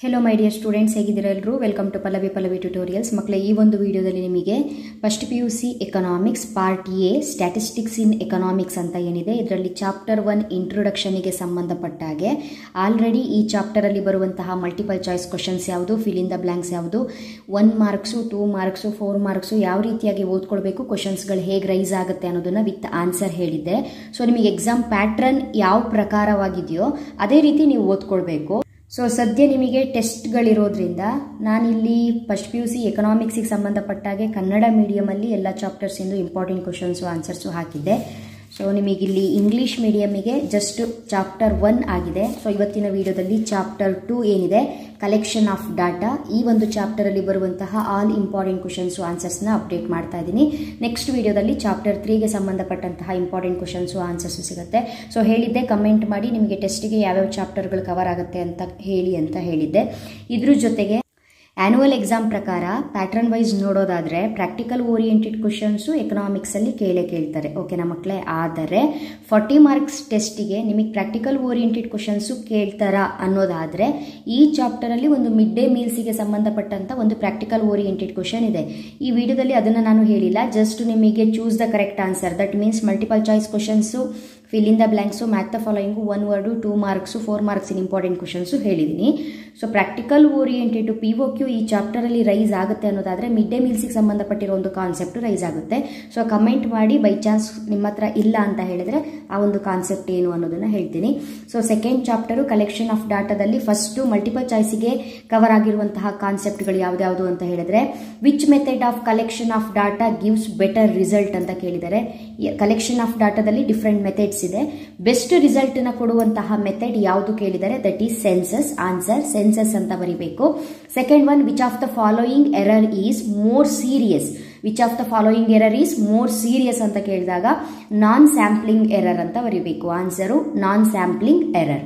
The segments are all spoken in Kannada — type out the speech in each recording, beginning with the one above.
ಹೆಲೋ ಮೈ ಡಿಯರ್ ಸ್ಟೂಡೆಂಟ್ಸ್ ಹೇಗಿದ್ದೀರಾ ಎಲ್ಲರೂ welcome to Pallavi Pallavi tutorials ಮಕ್ಕಳೇ ಈ ಒಂದು ವಿಡಿಯೋದಲ್ಲಿ ನಿಮಗೆ first P U C economics part A statistics in economics ಅಂತ ಏನಿದೆ ಇದರಲ್ಲಿ ಚಾಪ್ಟರ್ ಒನ್ ಇಂಟ್ರೊಡಕ್ಷನಿಗೆ ಸಂಬಂಧಪಟ್ಟ ಹಾಗೆ ಆಲ್ರೆಡಿ ಈ ಚಾಪ್ಟರಲ್ಲಿ ಬರುವಂತಹ ಮಲ್ಟಿಪಲ್ ಚಾಯ್ಸ್ ಕ್ವಶನ್ಸ್ ಯಾವುದು ಫಿಲ್ ಇನ್ ದ ಬ್ಲ್ಯಾಂಕ್ಸ್ ಯಾವುದು one marks two marks four marks ಯಾವ ರೀತಿಯಾಗಿ ಓದ್ಕೊಳ್ಬೇಕು ಕ್ವಶನ್ಸ್ಗಳು ಹೇಗೆ ರೈಸ್ ಆಗುತ್ತೆ ಅನ್ನೋದನ್ನು ವಿತ್ ಆನ್ಸರ್ ಹೇಳಿದ್ದೆ ಸೊ ನಿಮಗೆ ಎಕ್ಸಾಮ್ ಪ್ಯಾಟ್ರನ್ ಯಾವ ಪ್ರಕಾರವಾಗಿದೆಯೋ ಅದೇ ರೀತಿ ನೀವು ಓದ್ಕೊಳ್ಬೇಕು ಸೊ ಸದ್ಯ ನಿಮಗೆ ಟೆಸ್ಟ್ಗಳಿರೋದ್ರಿಂದ ನಾನಿಲ್ಲಿ ಫಸ್ಟ್ ಪಿ ಯು ಸಿ ಎಕನಾಮಿಕ್ಸಿಗೆ ಸಂಬಂಧಪಟ್ಟಾಗೆ ಕನ್ನಡ ಮೀಡಿಯಮಲ್ಲಿ ಎಲ್ಲ ಚಾಪ್ಟರ್ಸಿಂದು ಇಂಪಾರ್ಟೆಂಟ್ ಕ್ವಶನ್ಸು ಆನ್ಸರ್ಸು ಹಾಕಿದ್ದೆ ಸೊ ನಿಮಗಿಲ್ಲಿ ಇಂಗ್ಲೀಷ್ ಮೀಡಿಯಮಿಗೆ ಜಸ್ಟ್ ಚಾಪ್ಟರ್ ಒನ್ ಆಗಿದೆ ಸೊ ಇವತ್ತಿನ ವಿಡಿಯೋದಲ್ಲಿ ಚಾಪ್ಟರ್ ಟೂ ಏನಿದೆ ಕಲೆಕ್ಷನ್ ಆಫ್ ಡಾಟಾ ಈ ಒಂದು ಚಾಪ್ಟರಲ್ಲಿ ಬರುವಂತಹ ಆಲ್ ಇಂಪಾರ್ಟೆಂಟ್ ಕ್ವಶನ್ಸು ಆನ್ಸರ್ಸ್ನ ಅಪ್ಡೇಟ್ ಮಾಡ್ತಾ ಇದ್ದೀನಿ ನೆಕ್ಸ್ಟ್ ವಿಡಿಯೋದಲ್ಲಿ ಚಾಪ್ಟರ್ ತ್ರೀಗೆ ಸಂಬಂಧಪಟ್ಟಂತಹ ಇಂಪಾರ್ಟೆಂಟ್ ಕ್ವಶನ್ಸು ಆನ್ಸರ್ಸು ಸಿಗುತ್ತೆ ಸೊ ಹೇಳಿದ್ದೆ ಕಮೆಂಟ್ ಮಾಡಿ ನಿಮಗೆ ಟೆಸ್ಟಿಗೆ ಯಾವ್ಯಾವ ಚಾಪ್ಟರ್ಗಳು ಕವರ್ ಆಗುತ್ತೆ ಅಂತ ಹೇಳಿ ಅಂತ ಹೇಳಿದ್ದೆ ಇದ್ರ ಜೊತೆಗೆ ಆ್ಯನ್ಯುವಲ್ ಎಕ್ಸಾಮ್ ಪ್ರಕಾರ ಪ್ಯಾಟ್ರನ್ ವೈಸ್ ನೋಡೋದಾದರೆ ಪ್ರಾಕ್ಟಿಕಲ್ ಓರಿಯೆಂಟೆಡ್ ಕ್ವಶನ್ಸು ಎಕನಾಮಿಕ್ಸಲ್ಲಿ ಕೇಳೇ ಕೇಳ್ತಾರೆ ಓಕೆನಾ ಮಕ್ಕಳೇ ಆದರೆ ಫಾರ್ಟಿ ಮಾರ್ಕ್ಸ್ ಟೆಸ್ಟಿಗೆ ನಿಮಗೆ ಪ್ರಾಕ್ಟಿಕಲ್ ಓರಿಯೆಂಟೆಡ್ ಕ್ವಶನ್ಸು ಕೇಳ್ತಾರಾ ಅನ್ನೋದಾದರೆ ಈ ಚಾಪ್ಟರಲ್ಲಿ ಒಂದು ಮಿಡ್ ಡೇ ಮೀಲ್ಸಿಗೆ ಸಂಬಂಧಪಟ್ಟಂಥ ಒಂದು ಪ್ರಾಕ್ಟಿಕಲ್ ಓರಿಯೆಂಟೆಡ್ ಕ್ವಶನ್ ಇದೆ ಈ ವಿಡಿಯೋದಲ್ಲಿ ಅದನ್ನು ನಾನು ಹೇಳಿಲ್ಲ ಜಸ್ಟ್ ನಿಮಗೆ choose the correct answer that means multiple choice questions fill in the blanks match the following one word two marks four marks in important questions ಹೇಳಿದ್ದೀನಿ so practical oriented P O Q ಈ ಚಾಪ್ಟರಲ್ಲಿ ರೈಸ್ ಆಗುತ್ತೆ ಅನ್ನೋದಾದರೆ ಮಿಡ್ ಡೇ ಮೀಲ್ಸಿಗೆ ಸಂಬಂಧಪಟ್ಟಿರೋ ಒಂದು ಕಾನ್ಸೆಪ್ಟ್ ರೈಸ್ ಆಗುತ್ತೆ ಸೊ ಕಮೆಂಟ್ ಮಾಡಿ ಬೈ ಚಾನ್ಸ್ ನಿಮ್ಮ ಹತ್ರ ಇಲ್ಲ ಅಂತ ಹೇಳಿದ್ರೆ ಆ ಒಂದು ಕಾನ್ಸೆಪ್ಟ್ ಏನು ಅನ್ನೋದನ್ನ ಹೇಳ್ತೀನಿ so second chapter collection of ಡಾಟಾದಲ್ಲಿ ಫಸ್ಟು ಮಲ್ಟಿಪಲ್ ಚಾಯ್ಸಿಗೆ ಕವರ್ ಆಗಿರುವಂತಹ ಕಾನ್ಸೆಪ್ಟ್ಗಳು ಯಾವ್ದ್ಯಾವುದು ಅಂತ ಹೇಳಿದ್ರೆ which method of collection of data gives better result ಅಂತ ಕೇಳಿದ್ದಾರೆ ಕಲೆಕ್ಷನ್ ಆಫ್ ಡಾಟಾದಲ್ಲಿ ಡಿಫ್ರೆಂಟ್ ಮೆಥಡ್ಸ್ ಇದೆ ಬೆಸ್ಟ್ ರಿಸಲ್ಟ್ ನ ಕೊಡುವಂತಹ ಮೆಥಡ್ ಯಾವುದು ಕೇಳಿದರೆ that is census answer census ಅಂತ ಬರೀಬೇಕು second one which of the following error is more serious which of the following error is more serious ಅಂತ ಕೇಳಿದಾಗ ನಾನ್ ಸ್ಯಾಂಪ್ಲಿಂಗ್ ಎರರ್ ಅಂತ ಬರೀಬೇಕು answer non sampling error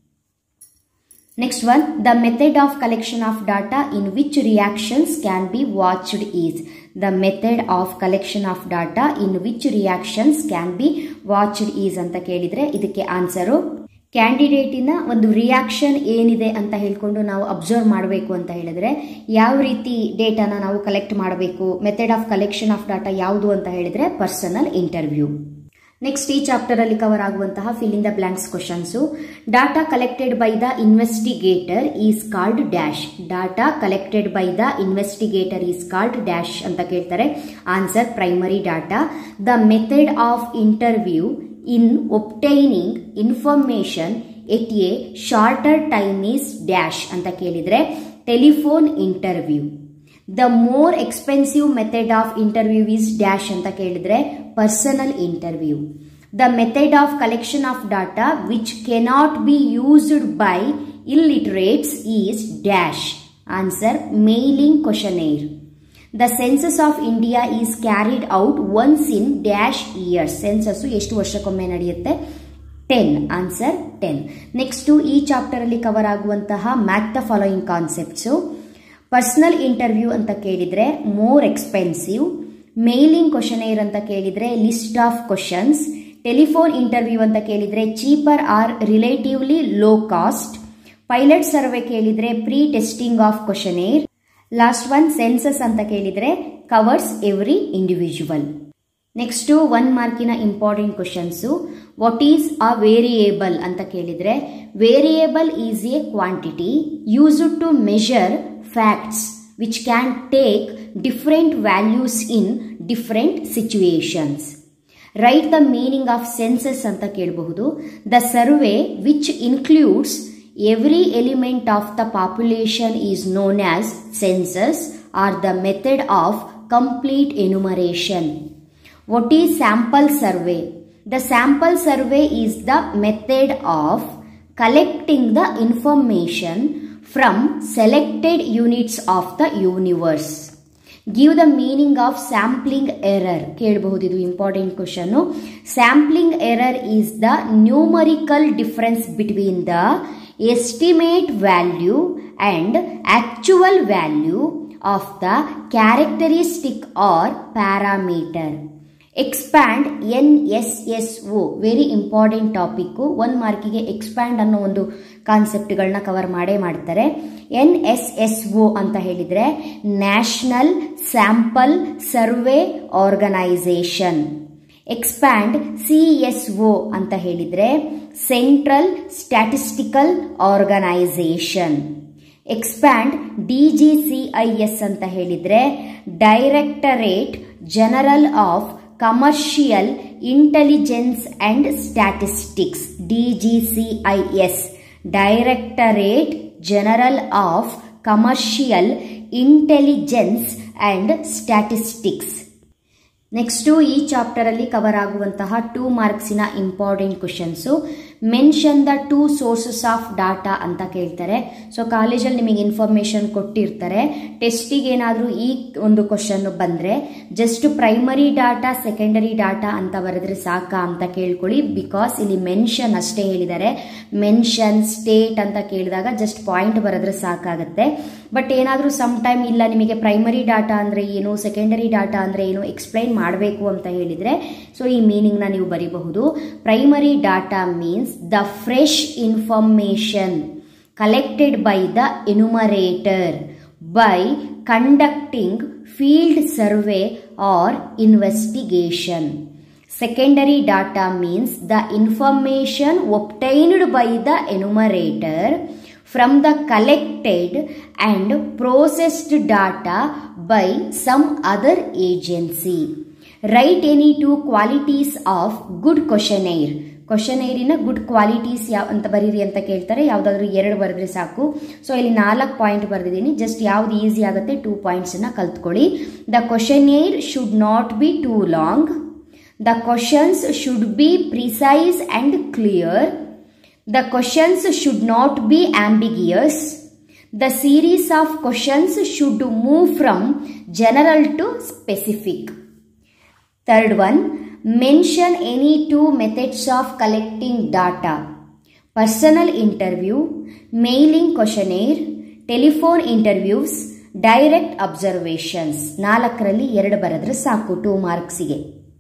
next one the method of collection of data in which reactions can be watched is the method of collection of data in which reactions can be watched is ಅಂತ ಕೇಳಿದ್ರೆ ಇದಕ್ಕೆ ಆನ್ಸರು ಕ್ಯಾಂಡಿಡೇಟಿನ ಒಂದು ರಿಯಾಕ್ಷನ್ ಏನಿದೆ ಅಂತ ಹೇಳ್ಕೊಂಡು ನಾವು ಅಬ್ಸರ್ವ್ ಮಾಡಬೇಕು ಅಂತ ಹೇಳಿದ್ರೆ ಯಾವ ರೀತಿ ಡೇಟಾನ ನಾವು ಕಲೆಕ್ಟ್ ಮಾಡಬೇಕು method of collection of data ಯಾವುದು ಅಂತ ಹೇಳಿದ್ರೆ ಪರ್ಸನಲ್ ಇಂಟರ್ವ್ಯೂ ನೆಕ್ಸ್ಟ್ ಈ ಚಾಪ್ಟರ್ ಅಲ್ಲಿ ಕವರ್ ಆಗುವಂತಹ fill in the blanks questions data collected by the investigator is called dash data collected by the investigator is called dash ಅಂತ ಕೇಳ್ತಾರೆ answer primary data the method of interview in obtaining information at a shorter time is dash ಅಂತ ಕೇಳಿದ್ರೆ telephone interview the more expensive method of interview is dash ಅಂತ ಕೇಳಿದ್ರೆ personal interview the method of collection of data which cannot be used by illiterates is dash answer mailing questionnaire the census of India is carried out once in dash years census ಎಷ್ಟು ವರ್ಷಕ್ಕೊಮ್ಮೆ ನಡೆಯುತ್ತೆ ಟೆನ್ ಆನ್ಸರ್ ಟೆನ್ ನೆಕ್ಸ್ಟು ಈ ಚಾಪ್ಟರ್ ಅಲ್ಲಿ ಕವರ್ ಆಗುವಂತಹ match the following concepts personal interview ಅಂತ ಕೇಳಿದ್ರೆ ಮೋರ್ ಎಕ್ಸ್ಪೆನ್ಸಿವ್ ಮೇಲಿಂಗ್ ಕ್ವಶನೇರ್ ಅಂತ ಕೇಳಿದ್ರೆ list of questions telephone interview ಅಂತ ಕೇಳಿದ್ರೆ cheaper are relatively low cost pilot survey ಕೇಳಿದ್ರೆ pre testing of questionnaire last one census ಅಂತ ಕೇಳಿದ್ರೆ covers every individual next one ಮಾರ್ಕಿನ important questions what is a variable ಅಂತ ಕೇಳಿದ್ರೆ variable is a quantity used to measure facts which can take different values in different situations write the meaning of census ಅಂತ ಕೇಳಬಹುದು the survey which includes every element of the population is known as census or the method of complete enumeration what is sample survey the sample survey is the method of collecting the information from selected units of the universe give the meaning of sampling error ಕೇಳಬಹುದು ಇದು important question sampling error is the numerical difference between the estimate value and actual value of the characteristic or parameter expand N S S O very important topic one ಮಾರ್ಕಿಗೆ ಎಕ್ಸ್ಪ್ಯಾಂಡ್ ಅನ್ನೋ ಒಂದು ಕಾನ್ಸೆಪ್ಟ್ಗಳನ್ನ ಕವರ್ ಮಾಡೇ ಮಾಡ್ತಾರೆ ಎನ್ ಎಸ್ ಎಸ್ ಒ ಅಂತ ಹೇಳಿದರೆ national sample survey organisation expand C S O ಅಂತ ಹೇಳಿದರೆ central statistical organisation expand D G C I S ಅಂತ ಹೇಳಿದರೆ directorate general of commercial intelligence and statistics D G C I S directorate general of commercial intelligence and statistics next ಈ ಚಾಪ್ಟರಲ್ಲಿ ಕವರ್ ಆಗುವಂತಹ ಟೂ ಮಾರ್ಕ್ಸಿನ important questions mention the two sources of data ಅಂತ ಕೇಳ್ತಾರೆ ಸೊ ಕಾಲೇಜಲ್ಲಿ ನಿಮಗೆ ಇನ್ಫಾರ್ಮೇಷನ್ ಕೊಟ್ಟಿರ್ತಾರೆ ಟೆಸ್ಟಿಗೆ ಏನಾದರೂ ಈ ಒಂದು ಕ್ವಶನ್ ಬಂದರೆ just primary data secondary data ಅಂತ ಬರೆದ್ರೆ ಸಾಕಾ ಅಂತ ಕೇಳ್ಕೊಳ್ಳಿ ಬಿಕಾಸ್ ಇಲ್ಲಿ ಮೆನ್ಷನ್ ಅಷ್ಟೇ ಹೇಳಿದ್ದಾರೆ ಮೆನ್ಷನ್ ಸ್ಟೇಟ್ ಅಂತ ಕೇಳಿದಾಗ ಜಸ್ಟ್ ಪಾಯಿಂಟ್ ಬರೆದ್ರೆ ಸಾಕಾಗುತ್ತೆ ಬಟ್ ಏನಾದರೂ ಸಮ್ ಟೈಮ್ ಇಲ್ಲ ನಿಮಗೆ ಪ್ರೈಮರಿ ಡಾಟಾ ಅಂದರೆ ಏನು ಸೆಕೆಂಡರಿ ಡಾಟಾ ಅಂದರೆ ಏನು ಎಕ್ಸ್ಪ್ಲೈನ್ ಮಾಡಬೇಕು ಅಂತ ಹೇಳಿದರೆ ಸೊ ಈ ಮೀನಿಂಗ್ನ ನೀವು ಬರೀಬಹುದು primary data means the fresh information collected by the enumerator by conducting field survey or investigation secondary data means the information obtained by the enumerator from the collected and processed data by some other agency. Write any two qualities of good questionnaire. ಕ್ವಶನೇರಿನ ಗುಡ್ ಕ್ವಾಲಿಟೀಸ್ ಯಾವ ಅಂತ ಬರೀರಿ ಅಂತ ಕೇಳ್ತಾರೆ ಯಾವುದಾದ್ರೂ ಎರಡು ಬರೆದ್ರೆ ಸಾಕು ಸೊ ಇಲ್ಲಿ ನಾಲ್ಕು ಪಾಯಿಂಟ್ ಬರೆದಿದ್ದೀನಿ ಜಸ್ಟ್ ಯಾವ್ದು ಈಸಿ ಆಗುತ್ತೆ ಟೂ ಪಾಯಿಂಟ್ಸನ್ನು ಕಲ್ತ್ಕೊಳ್ಳಿ the questionnaire should not be too long The questions should be precise and clear. The questions should not be ambiguous. The series of questions should move from general to specific. Third one, mention any two methods of collecting data. Personal interview, mailing questionnaire, telephone interviews, direct observations ನಾಲ್ಕರಲ್ಲಿ ಎರಡು ಬರೆದ್ರೆ ಸಾಕು ಟೂ ಮಾರ್ಕ್ಸಿಗೆ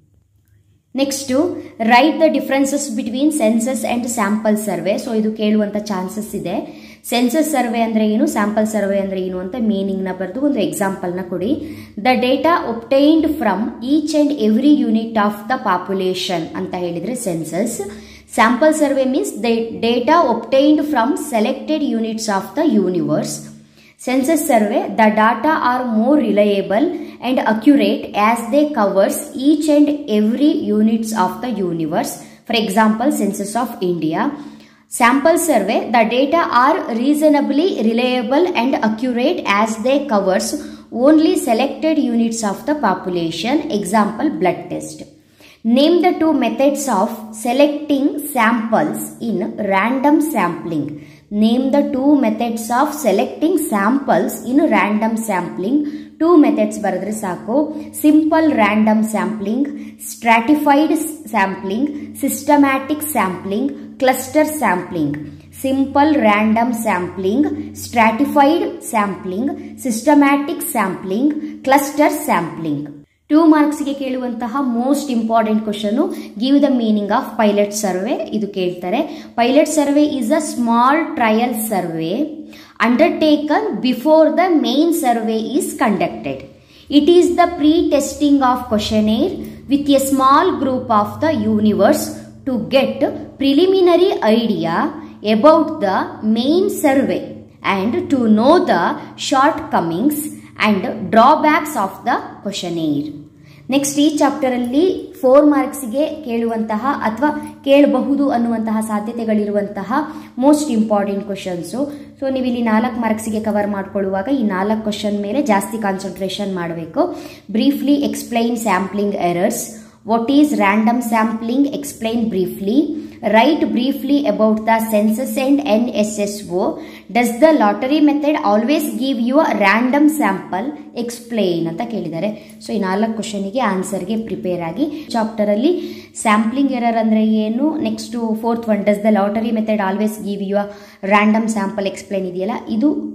next write the differences between census and sample survey so ಇದು ಕೇಳುವಂತ ಚಾನ್ಸಸ್ ಇದೆ ಸೆನ್ಸಸ್ ಸರ್ವೆ ಅಂದ್ರೆ ಏನು ಸ್ಯಾಂಪಲ್ ಸರ್ವೆ ಅಂದ್ರೆ ಏನು ಅಂತ ಮೀನಿಂಗ್ನ ಬರೆದು ಒಂದು ಎಕ್ಸಾಂಪಲ್ನ ಕೊಡಿ the data obtained from each and every unit of the population ಅಂತ ಹೇಳಿದ್ರೆ census sample survey means the data obtained from selected units of the universe census survey the data are more reliable and accurate as they covers each and every units of the universe for example census of india sample survey the data are reasonably reliable and accurate as they covers only selected units of the population example blood test name the two methods of selecting samples in random sampling Name the two methods of selecting samples in random sampling. Two methods ಬರೆದ್ರೆ ಸಾಕು simple random sampling stratified sampling systematic sampling cluster sampling simple random sampling stratified sampling systematic sampling cluster sampling two ಮಾರ್ಕ್ಸ್ಗೆ ಕೇಳುವಂತಹ most important question give the meaning of pilot survey ಇದು ಕೇಳ್ತಾರೆ pilot survey is a small trial survey undertaken before the main survey is conducted it is the pre testing of questionnaire with a small group of the universe to get preliminary idea about the main survey and to know the shortcomings and drawbacks of the questionnaire. Next ಈ ಚಾಪ್ಟರಲ್ಲಿ ಫೋರ್ ಮಾರ್ಕ್ಸ್ಗೆ ಕೇಳುವಂತಹ ಅಥವಾ ಕೇಳಬಹುದು ಅನ್ನುವಂತಹ ಸಾಧ್ಯತೆಗಳಿರುವಂತಹ ಮೋಸ್ಟ್ ಇಂಪಾರ್ಟೆಂಟ್ ಕ್ವಶನ್ಸು ಸೊ ನೀವು ಇಲ್ಲಿ ನಾಲ್ಕು ಮಾರ್ಕ್ಸ್ಗೆ ಕವರ್ ಮಾಡ್ಕೊಳ್ಳುವಾಗ ಈ ನಾಲ್ಕು ಕ್ವಶನ್ ಮೇಲೆ ಜಾಸ್ತಿ ಕಾನ್ಸಂಟ್ರೇಷನ್ ಮಾಡಬೇಕು briefly explain sampling errors what is random sampling explain briefly write briefly about the census and NSSO. Does the lottery method always give you a random sample? Explain ಅಂತ ಕೇಳಿದ್ದಾರೆ ಸೊ ಈ ನಾಲ್ಕು ಕ್ವಶನಿಗೆ ಆನ್ಸರ್ಗೆ ಪ್ರಿಪೇರ್ ಆಗಿ ಚಾಪ್ಟರ್ ಅಲ್ಲಿ ಸ್ಯಾಂಪ್ಲಿಂಗ್ ಎರರ್ ಅಂದ್ರೆ ಏನು next fourth one does the lottery method always give you random sample explain ಇದೆಯಲ್ಲ ಇದು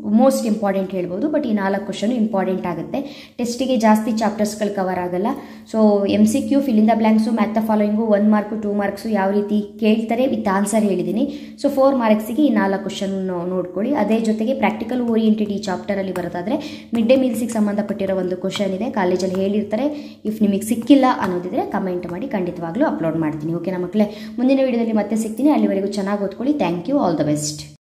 ಮೋಸ್ಟ್ ಇಂಪಾರ್ಟೆಂಟ್ ಹೇಳ್ಬೋದು ಬಟ್ ಈ ನಾಲ್ಕು ಕ್ವಶನ್ ಇಂಪಾರ್ಟೆಂಟ್ ಆಗುತ್ತೆ ಟೆಸ್ಟಿಗೆ ಜಾಸ್ತಿ ಚಾಪ್ಟರ್ಸ್ಗಳು ಕವರ್ ಆಗಲ್ಲ so M C Q fill in the blanks match the following one mark two marks ಯಾವ ರೀತಿ ಕೇಳ್ತಾರೆ ವಿತ್ ಆನ್ಸರ್ ಹೇಳಿದ್ದೀನಿ ಸೊ ಫೋರ್ ಮಾರ್ಕ್ಸಿಗೆ ಈ ನಾಲ್ಕು ಕ್ವಶನ್ ನೋಡ್ಕೊಳ್ಳಿ ಅದೇ ಜೊತೆಗೆ ಪ್ರಾಕ್ಟಿಕಲ್ ಓರಿಯೆಂಟೆಡ್ ಈ ಚಾಪ್ಟರಲ್ಲಿ ಬರೋದಾದರೆ ಮಿಡ್ ಡೇ ಮೀಲ್ಸಿಗೆ ಸಂಬಂಧಪಟ್ಟಿರೋ ಒಂದು ಕ್ವಶನ್ ಇದೆ ಕಾಲೇಜಲ್ಲಿ ಹೇಳಿರ್ತಾರೆ ಇಫ್ ನಿಮಗೆ ಸಿಕ್ಕಿಲ್ಲ ಅನ್ನೋದಿದ್ರೆ ಕಮೆಂಟ್ ಮಾಡಿ ಖಂಡಿತವಾಗ್ಲೂ ಅಪ್ಲೋಡ್ ಮಾಡ್ತೀನಿ ಓಕೆನಾ ಮಕ್ಕಳೇ ಮುಂದಿನ ವಿಡಿಯೋದಲ್ಲಿ ಮತ್ತೆ ಸಿಗ್ತೀನಿ ಅಲ್ಲಿವರೆಗೂ ಚೆನ್ನಾಗಿ ಓದ್ಕೊಳ್ಳಿ thank you all the best